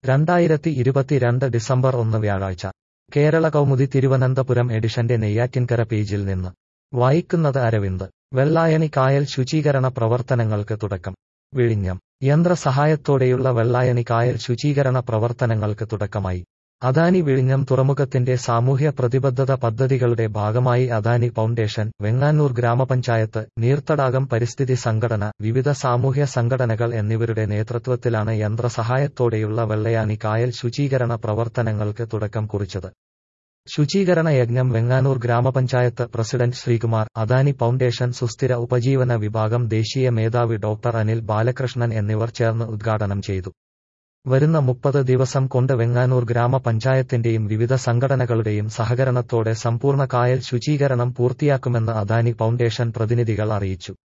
രണ്ടായിരത്തി ഇരുപത്തിരണ്ട് ഡിസംബർ ഒന്ന് വ്യാഴാഴ്ച കേരള കൗമുദി തിരുവനന്തപുരം എഡിഷന്റെ നെയ്യാറ്റിൻകര പേജിൽ നിന്ന് വായിക്കുന്നത് അരവിന്ദ് വെള്ളായണി കായൽ ശുചീകരണ പ്രവർത്തനങ്ങൾക്ക് തുടക്കം വിഴിഞ്ഞം യന്ത്ര സഹായത്തോടെയുള്ള വെള്ളായണി കായൽ ശുചീകരണ പ്രവർത്തനങ്ങൾക്ക് തുടക്കമായി അദാനി വിഴിഞ്ഞം തുറമുഖത്തിന്റെ സാമൂഹ്യ പ്രതിബദ്ധത പദ്ധതികളുടെ ഭാഗമായി അദാനി ഫൗണ്ടേഷൻ വെങ്ങാനൂർ ഗ്രാമപഞ്ചായത്ത് നീർത്തടാകം പരിസ്ഥിതി സംഘടന വിവിധ സാമൂഹ്യ സംഘടനകൾ എന്നിവരുടെ നേതൃത്വത്തിലാണ് യന്ത്ര സഹായത്തോടെയുള്ള വെള്ളയാണി കായൽ ശുചീകരണ പ്രവർത്തനങ്ങൾക്ക് തുടക്കം കുറിച്ചത് ശുചീകരണ യജ്ഞം വെങ്ങാനൂർ ഗ്രാമപഞ്ചായത്ത് പ്രസിഡന്റ് ശ്രീകുമാർ അദാനി ഫൗണ്ടേഷൻ സുസ്ഥിര ഉപജീവന വിഭാഗം ദേശീയ മേധാവി ഡോക്ടർ അനിൽ ബാലകൃഷ്ണൻ എന്നിവർ ചേർന്ന് ഉദ്ഘാടനം ചെയ്തു വരുന്ന മുപ്പത് ദിവസം കൊണ്ട് വെങ്ങാനൂർ ഗ്രാമപഞ്ചായത്തിന്റെയും വിവിധ സംഘടനകളുടെയും സഹകരണത്തോടെ സമ്പൂർണ്ണ കായൽ ശുചീകരണം പൂർത്തിയാക്കുമെന്ന് അദാനി ഫൗണ്ടേഷൻ പ്രതിനിധികൾ അറിയിച്ചു